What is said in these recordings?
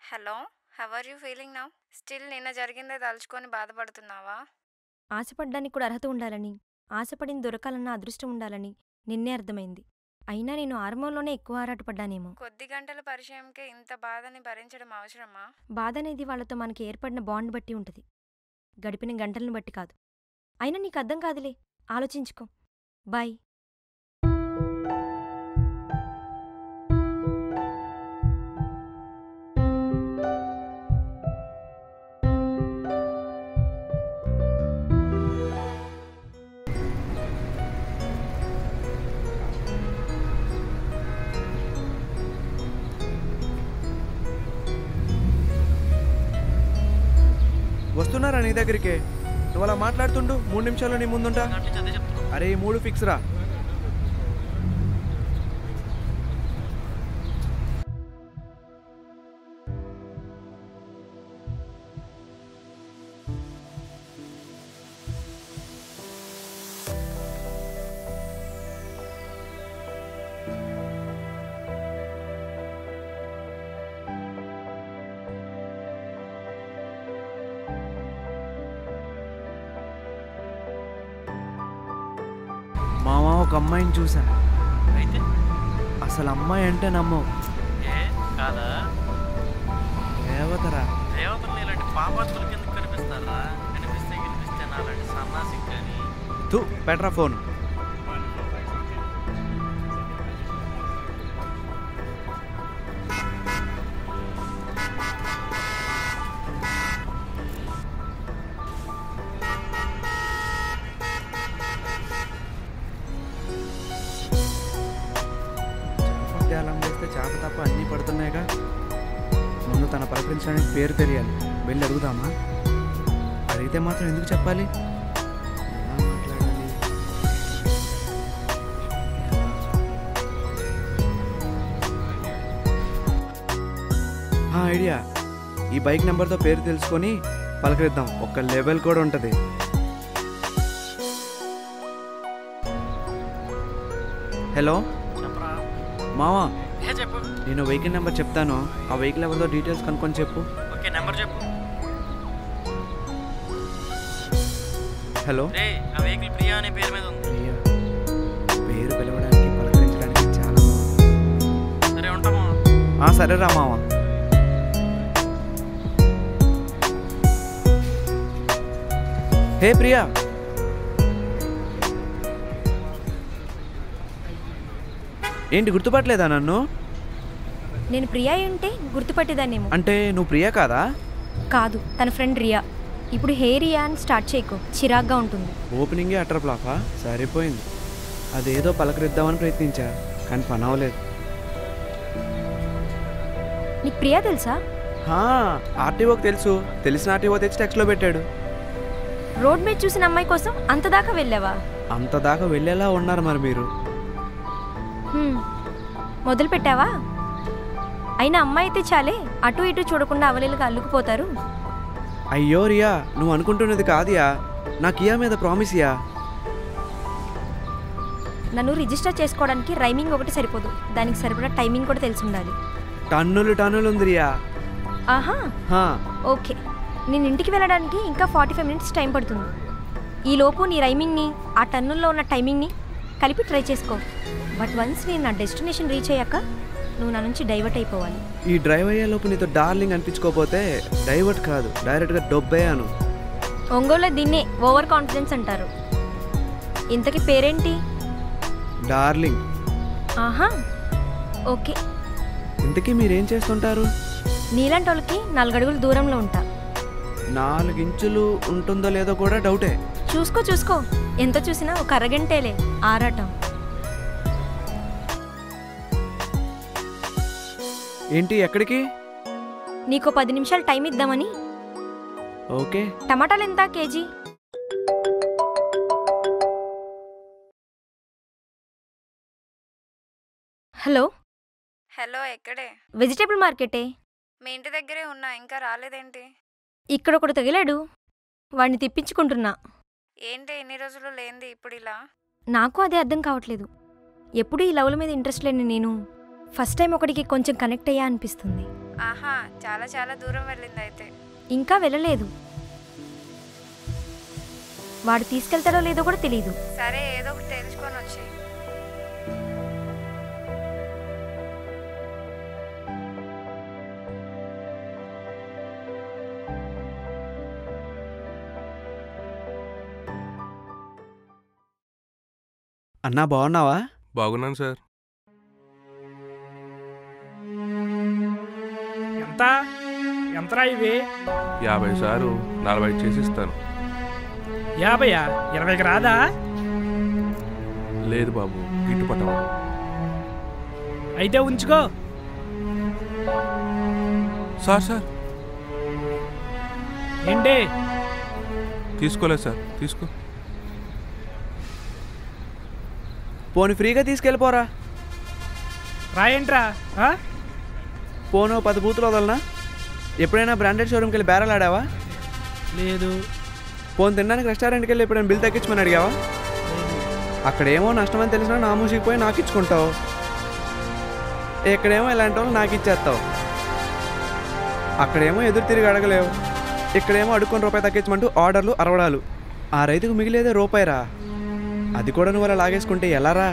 Hello how are you feeling now still నిన్న జరిగిందే తలుచుకొని బాధపడుతున్నావా ఆశపడ్డానికి కూడా అర్హత ఉండాలని ఆశపడింది దొరకాలన్న అదృష్టం ఉండాలని నిన్నే అర్థమైంది అయినా నేను ఆరంభంలోనే ఎక్కువ ఆరాటపడ్డానేమో కొద్ది గంటల పరిచయంకే ఇంత బాధని భరించడం అవసరమా బాధ అనేది వాళ్ళతో మనకి ఏర్పడిన బాండ్ బట్టి ఉంటుంది గడిపిన గంటలను బట్టి కాదు అయినా నీకు అర్థం కాదులే ఆలోచించుకో బాయ్ వస్తున్నారా నీ దగ్గరికి నువ్వు అలా మాట్లాడుతుండు మూడు నిమిషాలు నీ ముందుంటా అరే ఈ మూడు ఫిక్స్ రా మామ ఒక అమ్మాయిని చూసా అయితే అసలు అమ్మాయి అంటే నమ్మవు ఏ కాదా దేవతరా దేవతలు ఇలాంటి పాపాత్తులకి ఎందుకు కనిపిస్తారా కనిపిస్తే కనిపిస్తే నాలాంటి సన్నాసికి కానీ తూ పెట్రా ఫోన్ ధ్యానం చేస్తే చేప తప్ప అన్నీ పడుతున్నాయిగా ముందు తన పలకరించడానికి పేరు తెలియాలి వెళ్ళి అడుగుదామా అడిగితే మాత్రం ఎందుకు చెప్పాలి ఎలా మాట్లాడాలి ఆ, ఐడియా ఈ బైక్ నెంబర్తో పేరు తెలుసుకొని పలకరిద్దాం ఒక లెవెల్ కూడా ఉంటుంది హలో చెప్పరా మావా ఏ చెప్పు నేను వెహికల్ నెంబర్ చెప్తాను ఆ వెహికల్ ఎవరితో డీటెయిల్స్ కనుక్కొని చెప్పు ఓకే నెంబర్ చెప్పు హలో రే ఆ వెహికల్ ప్రియా అనే పేరు మీద ఉంది ప్రియా పేరు పిలవడానికి పలకరించడానికి చాలా బాగుంది సరే ఉంటామా ఆ, సరే రా మావా హే ప్రియా ఏంటి గుర్తుపట్టలేదా నన్ను నేను ప్రియా అంటే గుర్తుపట్టేదాన్నేమో అంటే నువ్వు ప్రియా కాదా కాదు తన ఫ్రెండ్ రియా ఇప్పుడు హే రియా అని స్టార్ట్ చేయకు చిరాగ్గా ఉంటుంది ఓపెనింగే అటర్ ఫ్లాపా సరిపోయింది అదేదో పలకరిద్దామని ప్రయత్నించా కానీ పని అవ్వలేదు నీకు ప్రియా తెలుసా హా, ఆర్టీఓకి తెలుసు తెలిసిన ఆర్టీఓ తెచ్చి టెక్స్ట్లో పెట్టాడు రోడ్ మీద చూసిన అమ్మాయి కోసం అంత దాకా వెళ్ళావా అంత దాకా వెళ్ళేలా ఉన్నారు మరి మీరు హ్మ్. మొదలు పెట్టావా అయినా అమ్మాయి అయితే చాలే అటు ఇటు చూడకుండా అవలీలుగా అల్లుకుపోతారు అయ్యో రియా నువ్వు అనుకుంటున్నది కాదుయా నా కియా మీద ప్రామిస్ యా నన్ను రిజిస్టర్ చేసుకోవడానికి రైమింగ్ ఒకటి సరిపోదు దానికి సరిపడా టైమింగ్ కూడా తెలిసి ఉండాలి టన్నులు టన్నులు ఉంది రియా ఆహా హా, ఓకే నేను ఇంటికి వెళ్ళడానికి ఇంకా ఫార్టీ ఫైవ్ మినిట్స్ టైం పడుతుంది ఈలోపు నీ రైమింగ్ని ఆ టన్నుల్లో ఉన్న టైమింగ్ని కలిపి ట్రై చేసుకో బట్ వన్స్ నేను నా డెస్టినేషన్ రీచ్ అయ్యాక నువ్వు నా నుంచి డైవర్ట్ అయిపోవాలి ఈ డ్రైవ్ అయ్యేలోపు నీతో డార్లింగ్ అనిపించుకోకపోతే డైవర్ట్ కాదు డైరెక్ట్గా డొబ్బేయాను ఒంగోలులో దీన్నే ఓవర్ కాన్ఫిడెన్స్ అంటారు ఇంతకీ పేరేంటి డార్లింగ్ ఆహా ఓకే ఇంతకీ మీరేం చేస్తుంటారు నీలాంటి వాళ్ళకి నాలుగు అడుగులు దూరంలో ఉంటా నాలుగు ఇంచులు ఉంటుందో లేదో కూడా డౌటే చూసుకో చూసుకో ఎంత చూసినా ఒక అరగంటేలే ఆరాటం ఏంటి ఎక్కడికి నీకు పది నిమిషాలు టైం ఇద్దామని ఓకే టమాటాలు ఎంత కేజీ హలో హలో ఎక్కడే వెజిటేబుల్ మార్కెటే మీ ఇంటి దగ్గరే ఉన్నా ఇంకా రాలేదేంటి ఇక్కడ ఒకడు తగిలాడు వాడిని తెప్పించుకుంటున్నా ఏంటి ఎన్ని రోజులు లేనిది ఇప్పుడు ఇలా నాకు అదే అర్థం కావట్లేదు ఎప్పుడూ ఈ లవ్ల మీద ఇంట్రెస్ట్ లేని నేను ఫస్ట్ టైం ఒకడికి కొంచెం కనెక్ట్ అయ్యా అనిపిస్తుంది ఆహా చాలా చాలా దూరం వెళ్ళింది అయితే ఇంకా వెళ్ళలేదు వాడు తీసుకెళ్తాడో లేదో కూడా తెలియదు సరే ఏదో ఒకటి తెలుసుకొని వచ్చి అన్నా బాగున్నావా బాగున్నాను సార్ ఎంత ఎంతరా ఇవి యాభై సారు నలభై చేసిస్తాను యాభైయా ఇరవైకి రాదా లేదు బాబు గిట్టుపట్టం అయితే ఉంచుకో సార్ సార్ ఏంటి తీసుకోలేదు సార్ తీసుకో పోనీ ఫ్రీగా తీసుకెళ్ళిపోరా రాయంట్రా ఆ? పోను పది బూతులు వదలనా ఎప్పుడైనా బ్రాండెడ్ షోరూమ్కి వెళ్ళి బేరాలు ఆడావా లేదు పోను తినడానికి రెస్టారెంట్కి వెళ్ళి ఎప్పుడైనా బిల్ తగ్గించమని అడిగావా అక్కడేమో నష్టం అని తెలిసినా నా మూసికి పోయి నాకు ఇచ్చుకుంటావు ఇక్కడేమో ఇలాంటి వాళ్ళు నాకు ఇచ్చేస్తావు అక్కడేమో ఎదురు తిరిగి అడగలేవు ఇక్కడేమో అడుక్కొని రూపాయి తగ్గించమంటూ ఆర్డర్లు అరవడాలు ఆ రైతుకు మిగిలేదే రూపాయిరా అది కూడా నువ్వు అలా లాగేసుకుంటే ఎలారా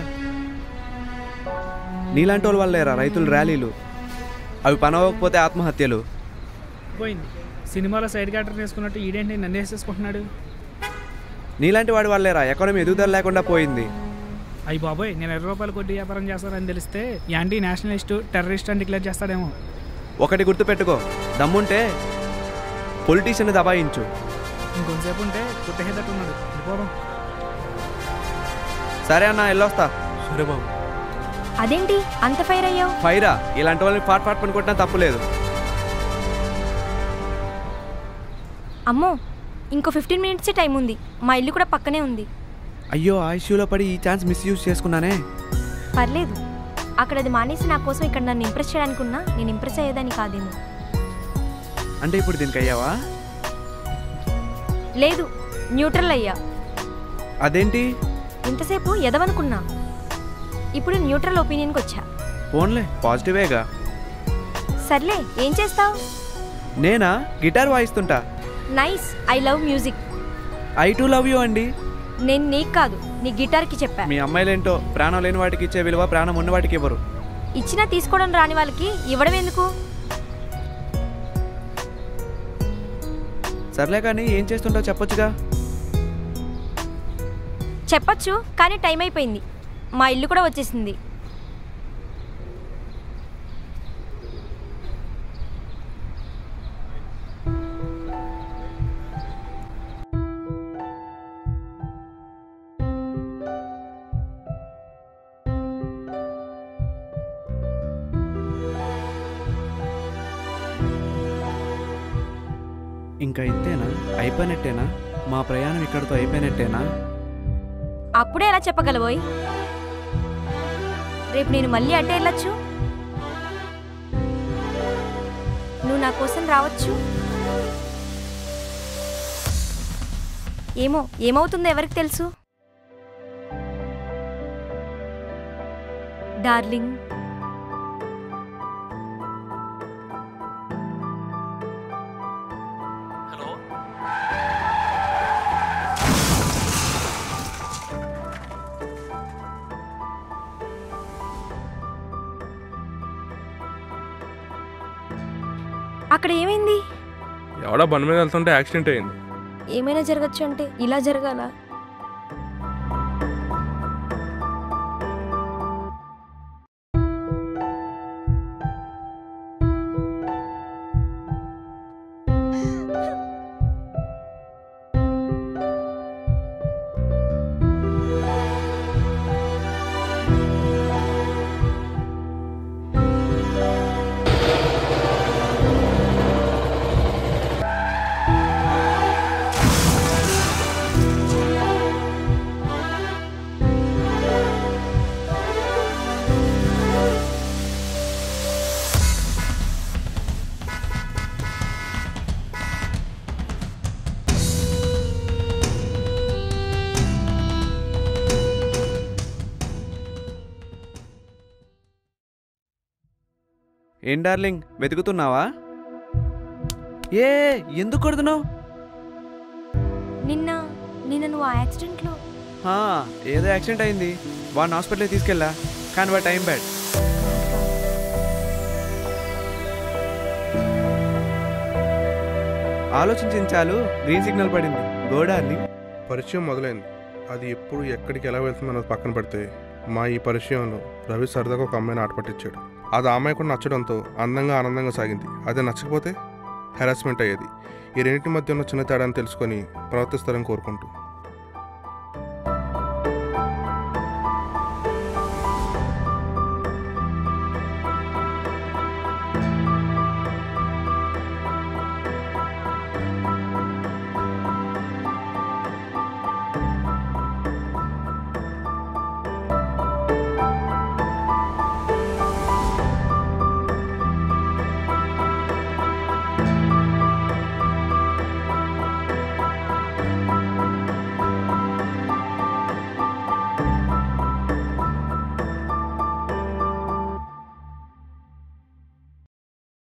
నీలాంటి వాళ్ళ వల్లేరా రైతుల ర్యాలీలు అవి పనవకపోతే ఆత్మహత్యలు పోయింది సినిమాలో సైడ్ క్యారెక్టర్ వేసుకున్నట్టు ఈడేంటి నన్ను వేసేసుకుంటున్నాడు నీలాంటి వాడి వల్లేరా ఎకానమీ ఎదుగుదల లేకుండా పోయింది అయ్యి బాబోయ్ నేను ఇరవై రూపాయలు కొద్ది వ్యాపారం చేస్తానని తెలిస్తే యాంటీ నేషనలిస్ట్ టెర్రరిస్ట్ అని డిక్లేర్ చేస్తాడేమో ఒకటి గుర్తుపెట్టుకో దమ్ముంటే పొలిటీషియన్ దబాయించు ఇంకొంతసేపు ఉంటే కుట్టేసేటట్టు ఉన్నాడు వెళ్ళిపోదాం సరే అన్న వెళ్ళొస్తా సరే బాబు అదేంటి అంత ఫైర్ అయ్యావు ఫైరా ఇలాంటి వాళ్ళని పాట్ పాట్ పని కొట్టినా తప్పులేదు అమ్మో ఇంకో ఫిఫ్టీన్ మినిట్సే టైం ఉంది మా ఇల్లు కూడా పక్కనే ఉంది అయ్యో ఆ ఇష్యూలో పడి ఈ ఛాన్స్ మిస్యూజ్ చేసుకున్నానే పర్లేదు అక్కడ అది మానేసి నా కోసం ఇక్కడ నన్ను ఇంప్రెస్ చేయడానికి ఉన్నా నేను ఇంప్రెస్ అయ్యేదాన్ని కాదేమో అంటే ఇప్పుడు దీనికి అయ్యావా లేదు న్యూట్రల్ అయ్యా అదేంటి ఇంతసేపు ఎదవనుకున్నా ఇప్పుడు న్యూట్రల్ ఒపీనియన్కి వచ్చా ఫోన్లే పాజిటివేగా సర్లే ఏం చేస్తావు నేనా గిటార్ వాయిస్తుంటా nice I love music I too love you అండి నేను నీకు కాదు నీ గిటార్కి చెప్పా మీ అమ్మాయిలేంటో ప్రాణం లేని వాటికి ఇచ్చే విలువ ప్రాణం ఉన్న వాటికి ఇవ్వరు ఇచ్చినా తీసుకోవడం రాని వాళ్ళకి ఇవ్వడం ఎందుకు సర్లే కానీ ఏం చేస్తుంటావు చెప్పొచ్చుగా చెప్పొచ్చు కానీ టైం అయిపోయింది మా ఇల్లు కూడా వచ్చేసింది ఇంకా ఇంతేనా అయిపోయినట్టేనా మా ప్రయాణం ఇక్కడితో అయిపోయినట్టేనా అప్పుడే ఎలా చెప్పగలవోయ్ రేపు నేను మళ్ళీ అడ్డే వెళ్ళొచ్చు నువ్వు నా కోసం రావచ్చు ఏమో ఏమవుతుందో ఎవరికి తెలుసు డార్లింగ్ హలో అక్కడ ఏమైంది ఎవడో బండి మీద వెళ్తుంటే యాక్సిడెంట్ అయింది ఏమైనా జరగచ్చు అంటే ఇలా జరగాల ఏం డార్లింగ్ వెతుకుతున్నావా ఏ ఎందుకు కొడుతున్నావు నిన్న నిన్న నువ్వు ఆ యాక్సిడెంట్లో ఆ, ఏదో యాక్సిడెంట్ అయింది వాడిని హాస్పిటల్కి తీసుకెళ్ళా కానీ వాడి టైం బ్యాడ్ ఆలోచించింది చాలు గ్రీన్ సిగ్నల్ పడింది గో డార్లింగ్ పరిచయం మొదలైంది అది ఎప్పుడు ఎక్కడికి ఎలా వెళ్తుందన్నది పక్కన పెడితే మా ఈ పరిచయంలో రవి సరదాగా ఒక అమ్మాయిని ఆట పట్టించాడు అది ఆ అమ్మాయి కూడా నచ్చడంతో అందంగా ఆనందంగా సాగింది అది నచ్చకపోతే హెరాస్మెంట్ అయ్యేది ఈ రెండింటి మధ్య ఉన్న చిన్న తేడాన్ని తెలుసుకొని ప్రవర్తిస్తారని కోరుకుంటూ